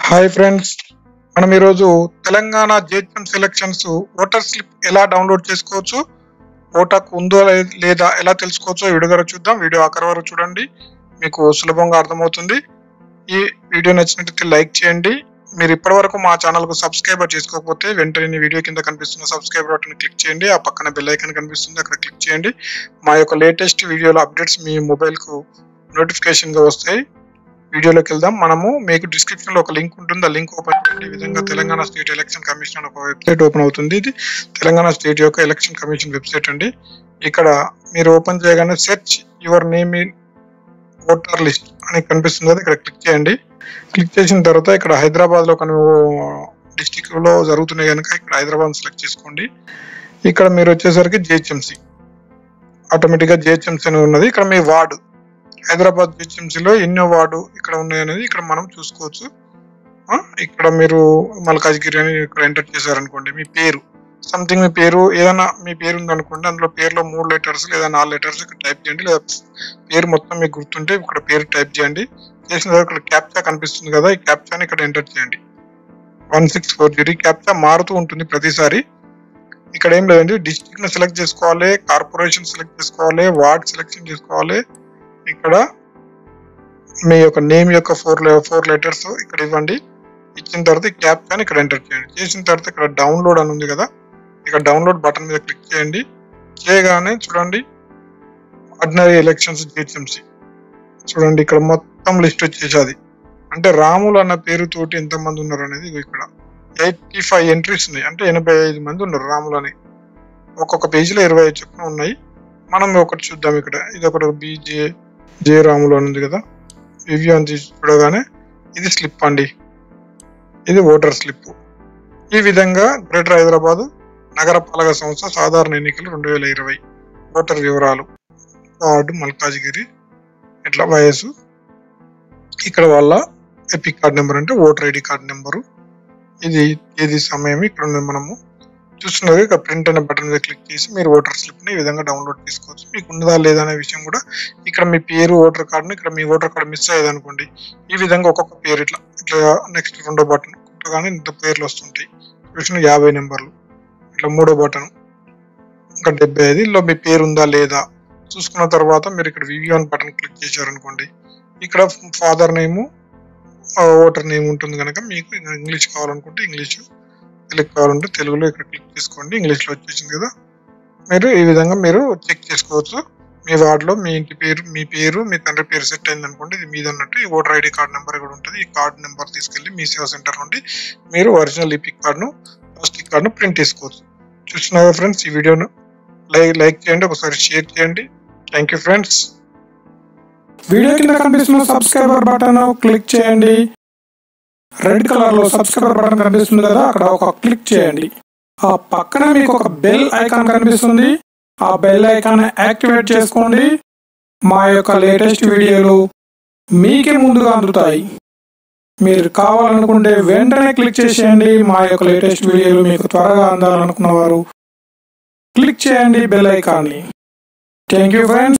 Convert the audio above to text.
hi friends మనం ఈరోజు తెలంగాణ జేహెచ్ఎం సెలక్షన్స్ ఓటర్ స్లిప్ ఎలా డౌన్లోడ్ చేసుకోవచ్చు ఓటాకు ఉందో లే- లేదా ఎలా తెలుసుకోవచ్చో ఈ వీడియో ద్వారా చూద్దాం వీడియో ఆఖరి వరకు చూడండి మీకు సులభంగా అర్థమవుతుంది ఈ వీడియో నచ్చినట్లయితే లైక్ చేయండి మీరు ఇప్పటి వరకు మా ఛానల్ కు సబ్స్క్రైబర్ చేసుకోకపోతే వెంటనే ఈ వీడియో కింద కనిపిస్తున్న సబ్స్క్రైబర్ బటన్ క్లిక్ చేయండి ఆ పక్కన బెల్ ఐకాన్ కనిపిస్తుంది అక్కడ క్లిక్ చేయండి మా యొక్క లేటెస్ట్ వీడియోల అప్డేట్స్ మీ మొబైల్ కు నోటిఫికేషన్ గా వస్తాయి వీడియోలోకి వెళ్దాం మనము మీకు డిస్క్రిప్షన్ లో ఒక లింక్ ఉంటుంది ఆ లింక్ ఓపెన్ చేయండి ఈ విధంగా తెలంగాణ స్టేట్ ఎలక్షన్ కమిషన్ అని ఒక వెబ్సైట్ ఓపెన్ అవుతుంది ఇది తెలంగాణ స్టేట్ యొక్క ఎలక్షన్ కమిషన్ వెబ్సైట్ అండి ఇక్కడ మీరు ఓపెన్ చేయగానే search your name in voter list అని కనిపిస్తుంది కదా ఇక్కడ క్లిక్ చేయండి క్లిక్ చేసిన తర్వాత ఇక్కడ హైదరాబాద్ లో కొన్ని డిస్టిక్ లో జరుగుతున్నాయి కనుక ఇక్కడ హైదరాబాద్ సెలెక్ట్ చేసుకోండి ఇక్కడ మీరు వచ్చేసరికి జిహెచ్ఎంసి ఆటోమేటిక్ గా జిహెచ్ఎంసీ అని ఉన్నది ఇక్కడ మీ వార్డు హైదరాబాద్ జిహెచ్ఎంసీలో ఎన్నో వార్డు ఇక్కడ ఉన్నాయి అనేది ఇక్కడ మనం చూసుకోవచ్చు ఆ, ఇక్కడ మీరు మల్కాజ్గిరి అని ఇక్కడ ఎంటర్ చేశారనుకోండి మీ పేరు సంథింగ్ మీ పేరు ఏదైనా మీ పేరు ఉందనుకోండి అందులో పేరులో మూడు లెటర్స్ లేదా నాలుగు లెటర్స్ ఇక్కడ టైప్ చేయండి లేదా పేరు మొత్తం మీకు గుర్తుంటే ఇక్కడ పేరు టైప్ చేయండి చేసిన తర్వాత ఇక్కడ క్యాప్చా కనిపిస్తుంది కదా ఈ క్యాప్చాని ఇక్కడ ఎంటర్ చేయండి one six four zero captcha మారుతూ ఉంటుంది ప్రతిసారి ఇక్కడ ఏం లేదండి డిస్ట్రిక్ట్ ని సెలెక్ట్ చేసుకోవాలి కార్పొరేషన్ సెలెక్ట్ చేసుకోవాలి వార్డ్ సెలెక్షన్ చేసుకోవాలి ఇక్కడ మీ యొక్క నేమ్ యొక్క ఫోర్ ఫోర్ లెటర్స్ ఇక్కడ ఇవ్వండి ఇచ్చిన తర్వాత ఈ క్యాప్చాని ఇక్కడ ఎంటర్ చేయండి చేసిన తర్వాత ఇక్కడ డౌన్లోడ్ అని ఉంది కదా ఇక్కడ డౌన్లోడ్ బటన్ మీద క్లిక్ చేయండి చేయగానే చూడండి ఆర్డినరీ ఎలక్షన్స్ జిహెచ్ఎంసీ చూడండి ఇక్కడ మొత్తం లిస్ట్ వచ్చేసాది అంటే రాములు అన్న పేరుతోటి ఎంతమంది ఉన్నారు అనేది ఇగో ఇక్కడ ఎయిటీ ఫైవ్ ఎంట్రీస్ ఉన్నాయి అంటే ఎనభై ఐదు మంది ఉన్నారు రాములు అని ఒక్కొక్క పేజీలో ఇరవై ఐదు చొప్పున ఉన్నాయి మనం ఒకటి చూద్దాం ఇక్కడ ఇది ఒకటి బీజే జే రాములు అని ఉంది కదా రివ్యూ అని తీసి చూడగానే ఇది స్లిప్ అండి ఇది ఓటర్ స్లిప్ ఈ విధంగా గ్రేటర్ హైదరాబాద్ నగరపాలక సంస్థ సాధారణ ఎన్నికలు రెండు వేల ఇరవై ఓటర్ వివరాలు వార్డు మల్కాజ్గిరి ఇట్లా వయసు ఇక్కడ వాళ్ళ ఎపిక్ కార్డ్ నెంబర్ అంటే ఓటర్ ఐడి కార్డ్ నెంబరు ఇది ఏది సమయం ఇక్కడ ఉంది మనము చూస్తున్నది ఇక్కడ ప్రింట్ అనే బటన్ మీద క్లిక్ చేసి మీరు ఓటర్ స్లిప్ ని ఈ విధంగా డౌన్లోడ్ చేసుకోవచ్చు మీకు ఉన్నదా లేదా అనే విషయం కూడా ఇక్కడ మీ పేరు ఓటర్ కార్డుని ఇక్కడ మీ ఓటర్ కార్డు మిస్ అయ్యేది అనుకోండి ఈ విధంగా ఒక్కొక్క పేరు ఇట్లా ఇట్లా నెక్స్ట్ రెండో బటన్ కుట్టగానే ఇంత పేర్లు వస్తుంటాయి చూసిన యాభై నెంబర్లు ఇట్లా మూడో బటన్ ఇంకా డెబ్బై ఐదు ఇందులో మీ పేరు ఉందా లేదా చూసుకున్న తర్వాత మీరు ఇక్కడ రివ్యూ అని బటన్ క్లిక్ చేశారనుకోండి ఇక్కడ ఫాదర్ నేము ఓటర్ నేమ్ ఉంటుంది కనుక మీకు ఇంగ్లీష్ కావాలనుకుంటే ఇంగ్లీష్ తెలుగు కావాలంటే తెలుగులో ఇక్కడ క్లిక్ చేసుకోండి ఇంగ్లీష్ లో వచ్చేసింది కదా మీరు ఈ విధంగా మీరు చెక్ చేసుకోవచ్చు మీ వార్డులో మీ ఇంటి పేరు మీ పేరు మీ తండ్రి పేరు సెట్ అయింది అనుకోండి ఇది మీద అన్నట్టు ఈ ఓటర్ ఐడి కార్డ్ నెంబర్ కూడా ఉంటుంది ఈ కార్డ్ నెంబర్ తీసుకెళ్లి మీ సేవా సెంటర్ నుండి మీరు ఒరిజినల్ ఈపిక్ కార్డును ప్లాస్టిక్ కార్డును ప్రింట్ చేసుకోవచ్చు చూస్తున్నారా ఫ్రెండ్స్ ఈ వీడియోను లైక్ లైక్ చేయండి ఒకసారి షేర్ చేయండి థ్యాంక్ యూ ఫ్రెండ్స్ వీడియో కింద కనిపిస్తున్న సబ్స్క్రైబర్ బటన్ క్లిక్ చేయండి రెడ్ కలర్ లో సబ్స్క్రైబర్ బటన్ కనిపిస్తుంది కదా అక్కడ ఒక క్లిక్ చేయండి ఆ పక్కన మీకు ఒక బెల్ ఐకాన్ కనిపిస్తుంది ఆ బెల్ ఐకాన్ యాక్టివేట్ చేసుకోండి మా యొక్క లేటెస్ట్ వీడియోలు మీకే ముందుగా అందుతాయి మీరు కావాలనుకుంటే వెంటనే క్లిక్ చేసేయండి మా యొక్క లేటెస్ట్ వీడియోలు మీకు త్వరగా అందాలనుకున్న వారు క్లిక్ చేయండి బెల్ ఐకాన్ని థ్యాంక్ యూ ఫ్రెండ్స్